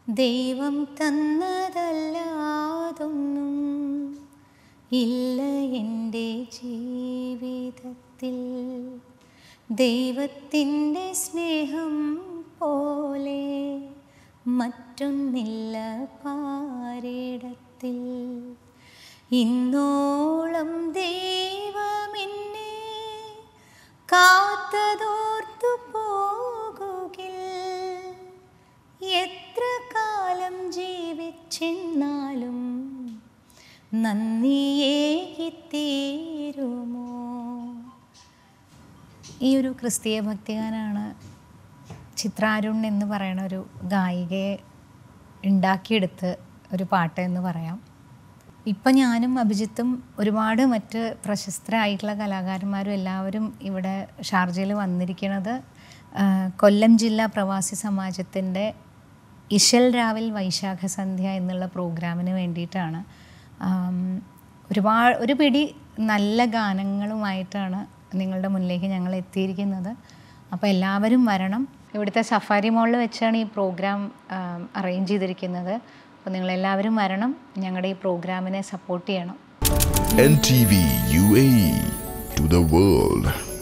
ദൈവം തന്നതല്ലാതൊന്നും ഇല്ല എൻ്റെ ജീവിതത്തിൽ ദൈവത്തിൻ്റെ സ്നേഹം പോലെ മറ്റൊന്നില്ല പാരിടത്തിൽ ഇന്നോളം ദൈവമെന്നെ കാത്തതോർത്തു പോകുകിൽ എത്ര കാലം ജീവിച്ചെന്നാലും നന്ദിയേകിത്തീരുമോ ഈ ഒരു ക്രിസ്തീയ ഭക്തിഗാനാണ് ചിത്രാരുൺ എന്ന് പറയുന്ന ഒരു ഗായികയെ ഉണ്ടാക്കിയെടുത്ത് ഒരു പാട്ട് എന്ന് പറയാം ഇപ്പം ഞാനും അഭിജിത്തും ഒരുപാട് മറ്റ് പ്രശസ്തരായിട്ടുള്ള കലാകാരന്മാരും എല്ലാവരും ഇവിടെ ഷാർജയിൽ വന്നിരിക്കുന്നത് ആ, കൊല്ലം ജില്ലാ പ്രവാസി സമാജത്തിൻ്റെ ഇശൽ രാവിൽ വൈശാഖ സന്ധ്യ എന്നുള്ള പ്രോഗ്രാമിന് വേണ്ടിയിട്ടാണ് ആം, ഒരുപാട് ഒരു പിടി നല്ല ഗാനങ്ങളുമായിട്ടാണ് നിങ്ങളുടെ മുന്നിലേക്ക് ഞങ്ങൾ എത്തിയിരിക്കുന്നത് അപ്പോൾ എല്ലാവരും വരണം ഇവിടുത്തെ സഫാരി മോളിൽ വെച്ചാണ് ഈ പ്രോഗ്രാം അറേഞ്ച് ചെയ്തിരിക്കുന്നത് അപ്പോൾ നിങ്ങളെല്ലാവരും വരണം ഞങ്ങളുടെ ഈ പ്രോഗ്രാമിനെ സപ്പോർട്ട് ചെയ്യണം NTV UAE to the world.